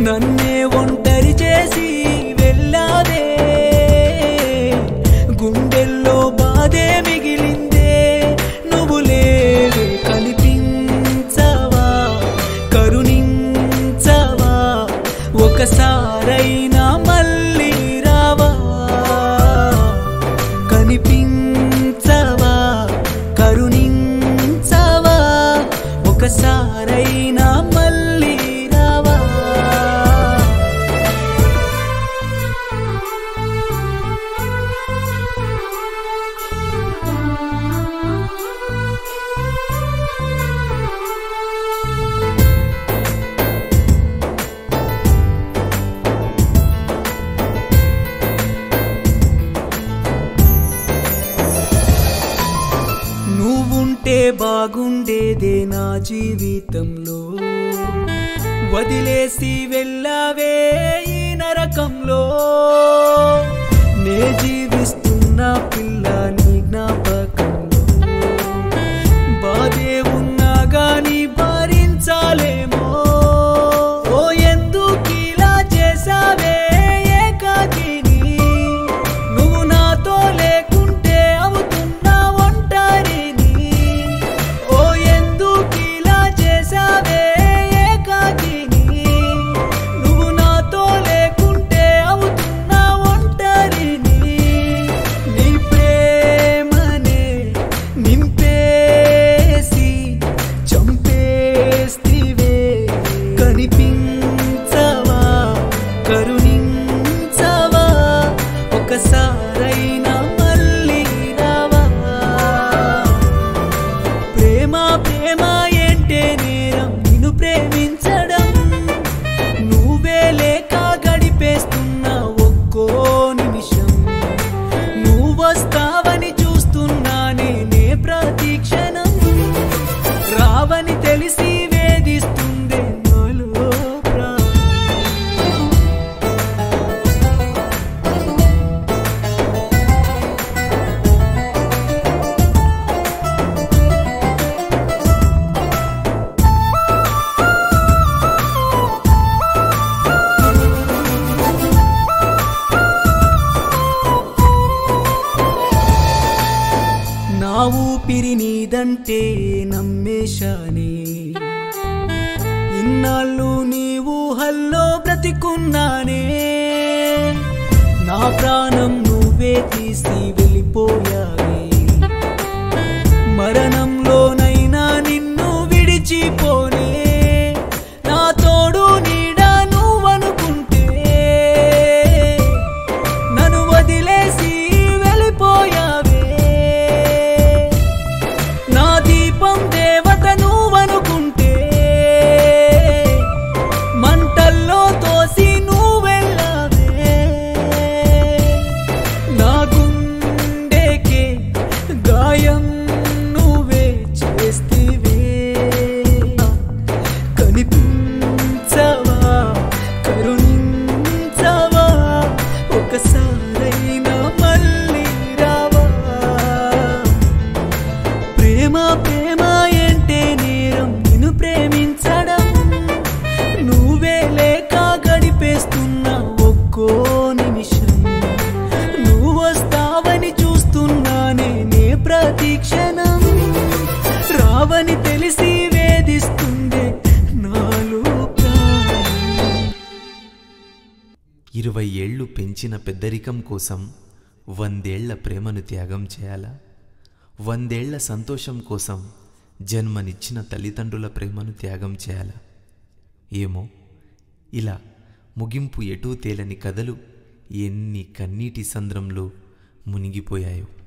నన్నే ఒంటరి చేసి వెళ్ళావే గుండెల్లో బాధే మిగిలిందే నువ్వు లేవే కనిపించవా కరుణించవా ఒకసారైనా మళ్ళీ రావా కనిపించవా కరుణించవా ఒకసారైనా మళ్ళీ రావా నువ్వుంటే బాగుండేదే నా జీవితంలో వదిలేసి వెళ్ళావే ఈ నరకంలో నే జీవిస్తున్న పిల్ల నీ జ్ఞాపకంలో బాధే ఉన్నా గాని భరించాలేమో ఓ ఎందుకిలా చేసావే ఏకాకిని నువ్వు నాతో లేకుంటే అవుతున్నా ఒంటరిని ఓ ఎందుకిలా చేసావే ఏకాకిని నువ్వు నాతో లేకుంటే అవుతున్నా ఒంటరిని నీ ప్రేమనే నింపేసి చంపేస్తివే కనిపించవా కరుణించవా ఒకసారైనా మళ్ళీ రావా ప్రేమ ప్రేమ ఏంటే నేరం నిన్ను ప్రేమించడం నువ్వే లేక గడిపేస్తున్న ఒక్కో నిమిషం నువ్వొస్తావని చూస్తున్నానే నే ప్రతి క్షణం రావని తెలిసి వేధిస్తుందే నాలో ప్రాణం నా ఊపిరి నీదంటే నమ్మేశానే ఇన్నాళ్ళు నీ ఊహల్లో బ్రతికున్నానే నా ప్రాణం నువ్వే తీసి వెళ్ళిపోయావే మరణంలోనైనా నిన్ను విడిచిపోనే నా తోడు నీడ నువ్వనుకుంటే నన్ను వదిలేసి వెళ్ళిపోయావే నా దీపం దేవత నువ్వనుకుంటే మంటల్లో తోసి నువ్వెళ్ళావే నా గుండెకే గాయం నువ్వే చేస్తివే కనిపించవా కరుణించవా ఒకసారైనా మళ్ళీ రావా ప్రేమ ప్రేమ ఏంటే నేరం నిన్ను ప్రేమించడం నువ్వే లేక గడిపేస్తున్న ఒక్కో నిమిషం నువ్వు వస్తావని చూస్తున్నానే నే ప్రతి క్షణం రావని తెలిసి వేధిస్తుందే నాలో ప్రాణం ఇరవై ఏళ్ళు పెంచిన పెద్దరికం కోసం వందేళ్ల ప్రేమను త్యాగం చేయాలా వందేళ్ల సంతోషం కోసం జన్మనిచ్చిన తల్లిదండ్రుల ప్రేమను త్యాగం చేయాలా ఏమో ఇలా ముగింపు ఎటూ తేలని కథలు ఎన్ని కన్నీటి సంద్రంలో మునిగిపోయాయో